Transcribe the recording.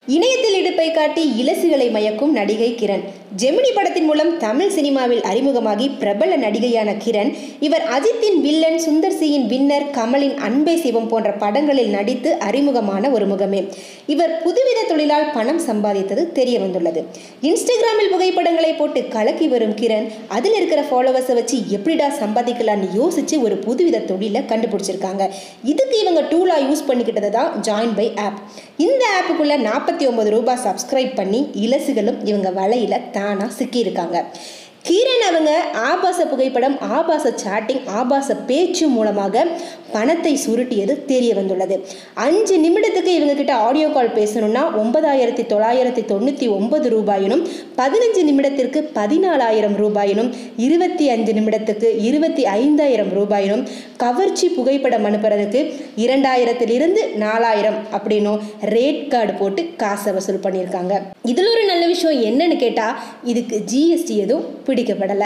இணையத்தில் இடுப்பை காட்டி இலசுகளை மயக்கும் நடிகை கிரண் ஜெமினி படத்தின் மூலம் தமிழ் சினிமாவில் அறிமுகமாகி பிரபல நடிகையான கிரண் இவர் அஜித்தின் வில்லன் சுந்தர் சியின் வின்னர் கமலின் அன்பே சிவம் போன்ற படங்களில் நடித்து அறிமுகமான ஒரு முகமே இவர் புதுவித தொழிலால் பணம் சம்பாதித்தது தெரிய வந்துள்ளது இன்ஸ்டாகிராமில் புகைப்படங்களை போட்டு கலக்கி வரும் கிரண் அதில் இருக்கிற ஃபாலோவர்ஸை வச்சு எப்படிடா சம்பாதிக்கலாம்னு யோசிச்சு ஒரு புதுவித தொழிலை கண்டுபிடிச்சிருக்காங்க இதுக்கு இவங்க டூலா யூஸ் பண்ணிக்கிட்டது தான் ஜாயின் பை ஆப் இந்த ஆப்புக்குள்ள நாற்பத்தி ஒன்பது ரூபாய் சப்ஸ்கிரைப் பண்ணி இலசுகளும் இவங்க வலையில தானா சிக்கியிருக்காங்க கிரண் அவங்க ஆபாச புகைப்படம் ஆபாச சாட்டிங் ஆபாச பேச்சு மூலமாக பணத்தை சுருட்டியது தெரிய வந்துள்ளது அஞ்சு நிமிடத்துக்கு இவங்க கிட்ட ஆடியோ கால் பேசணும்னா ஒன்பதாயிரத்தி தொள்ளாயிரத்தி தொண்ணூற்றி ஒன்பது ரூபாயினும் பதினஞ்சு நிமிடத்திற்கு பதினாலாயிரம் ரூபாயினும் இருபத்தி அஞ்சு நிமிடத்துக்கு இருபத்தி ஐந்தாயிரம் ரூபாயினும் கவர்ச்சி புகைப்படம் அனுப்புறதுக்கு இரண்டாயிரத்திலிருந்து நாலாயிரம் அப்படின்னும் ரேட் கார்டு போட்டு காசை வசூல் பண்ணியிருக்காங்க இதில் ஒரு நல்ல விஷயம் என்னன்னு கேட்டால் இதுக்கு ஜிஎஸ்டி எதுவும் பிடிக்கப்படலை